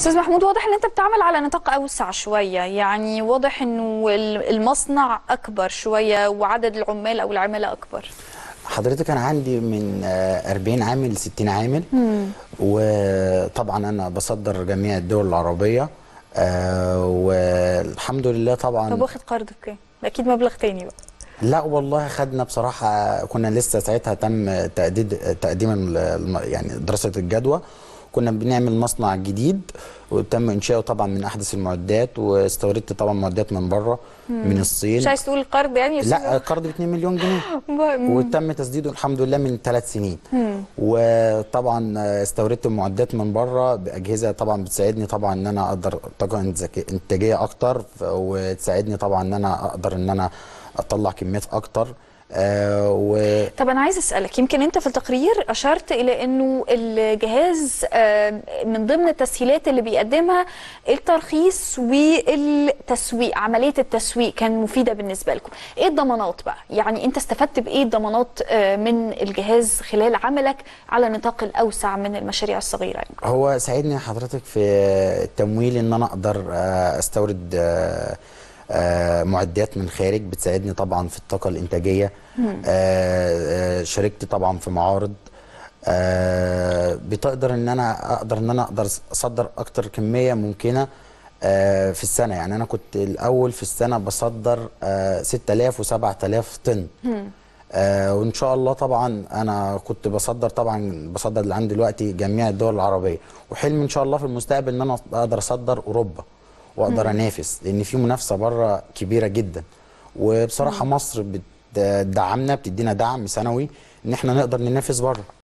استاذ محمود واضح ان انت بتعمل على نطاق اوسع شويه يعني واضح انه ال- المصنع اكبر شويه وعدد العمال او العماله اكبر حضرتك انا عندي من آه، 40 عامل ل 60 عامل وطبعا انا بصدر جميع الدول العربيه آه، والحمد لله طبعا طب واخد قرض بكام؟ اكيد مبلغ تاني بقى لا والله خدنا بصراحة كنا لسه ساعتها تم تقديد تقديم الم- يعني دراسة الجدوى كنا بنعمل مصنع جديد وتم إنشاؤه طبعا من أحدث المعدات واستوردت طبعا معدات من بره من الصين مش عايز تقول القرض يعني يا لا أستاذ؟ قرض ب 2 مليون جنيه ب- وتم تسديده الحمد لله من ثلاث سنين وطبعا استوردت معدات من بره باجهزه طبعا بتساعدني طبعا ان انا اقدر طاقه انتاج- انتاجيه اكتر ف- وتساعدني طبعا ان انا اقدر ان انا اطلع كميات اكتر آه و طب انا عايز اسالك يمكن انت في التقرير اشرت الى انه الجهاز آه، من ضمن التسهيلات اللي بيقدمها الترخيص والتسويق عمليه التسويق كان مفيده بالنسبه لكم ايه الضمانات بقى يعني انت استفدت بايه الضمانات آه، من الجهاز خلال عملك على نطاق الاوسع من المشاريع الصغيره يعني. هو ساعدني حضرتك في التمويل ان انا اقدر آه، استورد آه، آه، معدات من خارج بتساعدني طبعا في الطاقه الانتاجيه آه، آه، شاركت طبعا في معارض آه، بتقدر ان انا اقدر ان انا اقدر اصدر اكتر كميه ممكنه آه، في السنه يعني انا كنت الاول في السنه بصدر آه، 6000 و7000 طن آه وان شاء الله طبعا انا كنت بصدر طبعا بصدر لعند دلوقتي جميع الدول العربيه وحلمي ان شاء الله في المستقبل ان انا اقدر اصدر اوروبا واقدر انافس لان في منافسه بره كبيره جدا وبصراحه مصر بتدعمنا بتدينا دعم سنوي ان احنا نقدر ننافس بره